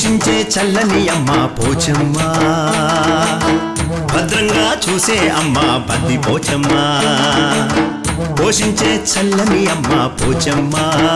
పోషించే చల్లని అమ్మ పోచమ్మ భద్రంగా చూసే అమ్మ బద్ది పోచమ్మ పోషించే చల్లని అమ్మ పోచమ్మ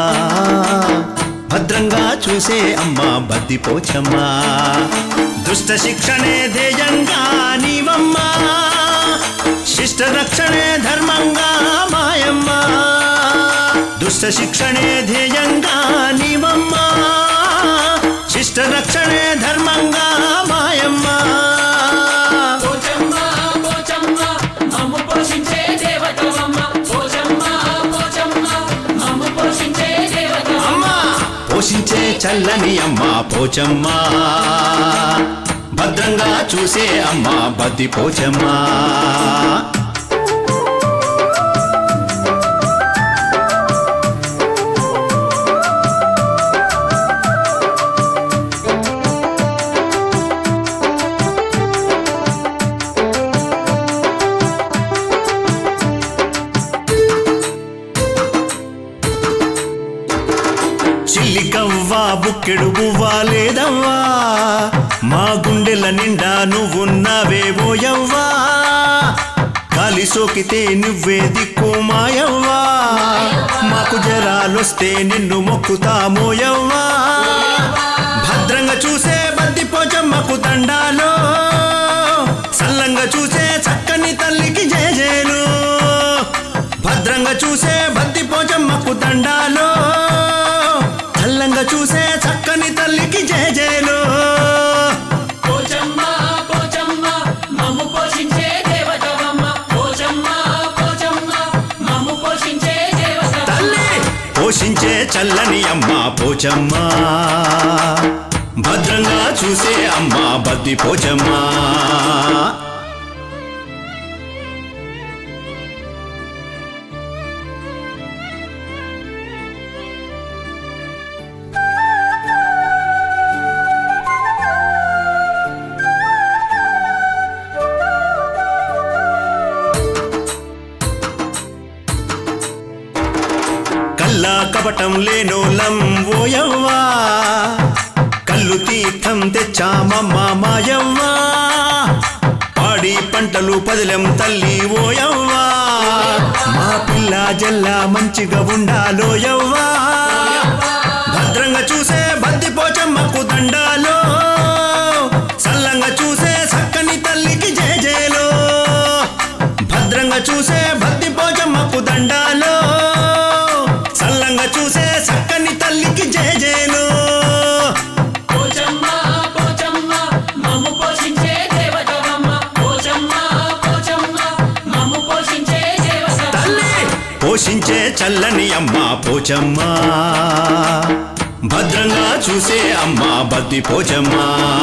భద్రంగా చూసే అమ్మ బద్ది పోచమ్మ దుష్ట శిక్షణే ధ్యేయంగా నీవమ్మ శిష్ట రక్షణే ధర్మంగా మాయమ్మ దుష్ట శిక్షణే ధ్యేయంగా నీవమ్మ శిష్ట రక్షణే ధర్మంగా మాయమ్మ పోచమ్మ పోచమ్మ మమ్ము పోషించే దేవతవమ్మ పోచమ్మ పోచమ్మ మమ్ము పోషించే దేవతవమ్మ అమ్మ పోషించే చల్లని అమ్మ పోచమ్మ భద్రంగా చూసే అమ్మ బద్ది పోచమ్మ చిల్లికవ్వా బుక్కెడు బువ్వా లేదవ్వా మా గుండెల నిండా నువ్వున్నావే ఓయవ్వా కాలి సోకితే నువ్వే దిక్కు మాయవ్వా మాకు జరాలొస్తే నిన్ను మొక్కుతామోయవ్వా భద్రంగా చూసే బంతి పోచమ్మకు దండాలో సల్లంగా చూసే చక్కని తల్లికి జేజేలు భద్రంగా చూసే బంతి పోచమ్మకు దండాలో చల్లంగా చూసే చక్కని తల్లికి జేజేలు పోచమ్మ పోచమ్మ మమ్ము పోషించే దేవతవమ్మ పోచమ్మ పోచమ్మ మమ్ము పోషించే దేవతవమ్మ తల్లి పోషించే చల్లని అమ్మ పోచమ్మ భద్రంగా చూసే అమ్మ బద్ది పోచమ్మ కల్లా కపటం లేనోలం ఓయవ్వా కల్లు తీర్థం తెచ్చామమ్మ మాయవ్వా పాడి పంటలు పదిలం తల్లి ఓయవ్వా మా పిల్ల జల్లా మంచిగా ఉండాలోయవ్వా భద్రంగా చూసే బంతి పోచమ్మకు దండాలో సల్లంగా చూసే చక్కని తల్లికి జేజేలో భద్రంగా చూసే భక్తి పోచమ్మకు దండాలో సల్లంగా చూసే చక్కని తల్లికి జేజేలు పోచమ్మ పోచమ్మ మమ్ము పోషించే దేవతవమ్మ పోచమ్మ పోచమ్మ మమ్ము పోషించే దేవతవమ్మ తల్లి పోషించే చల్లని అమ్మ పోచమ్మ భద్రంగా చూసే అమ్మ బద్ది పోచమ్మ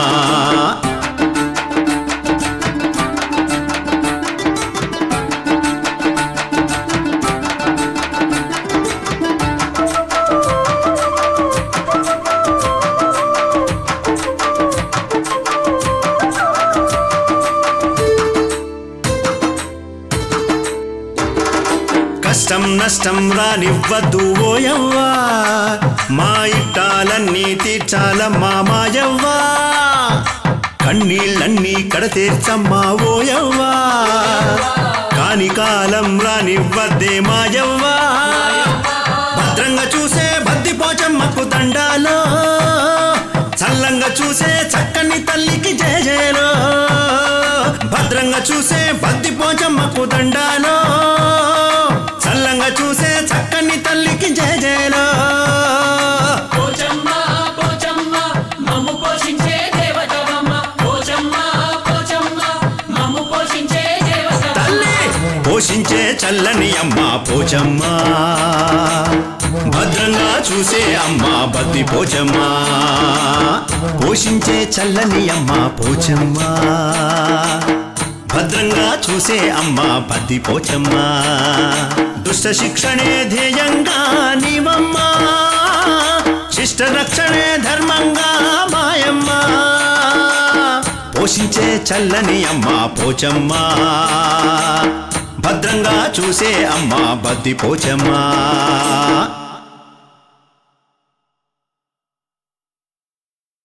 కష్టం నష్టం రానివ్వద్దు ఓయవ్వా మా ఇట్టాలన్నీ తీర్చాలమ్మా మాయవ్వా కన్నీళ్ళన్నీ కడతీర్చమ్మా ఓయవ్వా కాని కాలం రానివ్వద్దే మాయవ్వా భద్రంగా చూసే బద్ది పోచమ్మకు దండాలో చల్లంగా చూసే చక్కని తల్లికి జయజయలో భద్రంగా చూసే బద్ది పోచమ్మకు దండాలో చల్లంగా చూసే చక్కని తల్లికి జయజయలో పోచమ్మ పోచమ్మ మమ్ము పోషించే దేవతవమ్మ పోచమ్మ పోచమ్మ మమ్ము పోషించే దేవతవమ్మ తల్లి పోషించే చల్లని అమ్మ పోచమ్మ భద్రంగా చూసే అమ్మ బద్ది పోచమ్మ పోషించే చల్లని అమ్మ పోచమ్మ భద్రంగా చూసే అమ్మ బద్ది పోచమ్మ దుష్ట శిక్షణే ధ్యేయంగా నీవమ్మ శిష్ట రక్షణే ధర్మంగా మాయమ్మ పోషించే చల్లని అమ్మ పోచమ్మ భద్రంగా చూసే అమ్మ బద్ది పోచమ్మ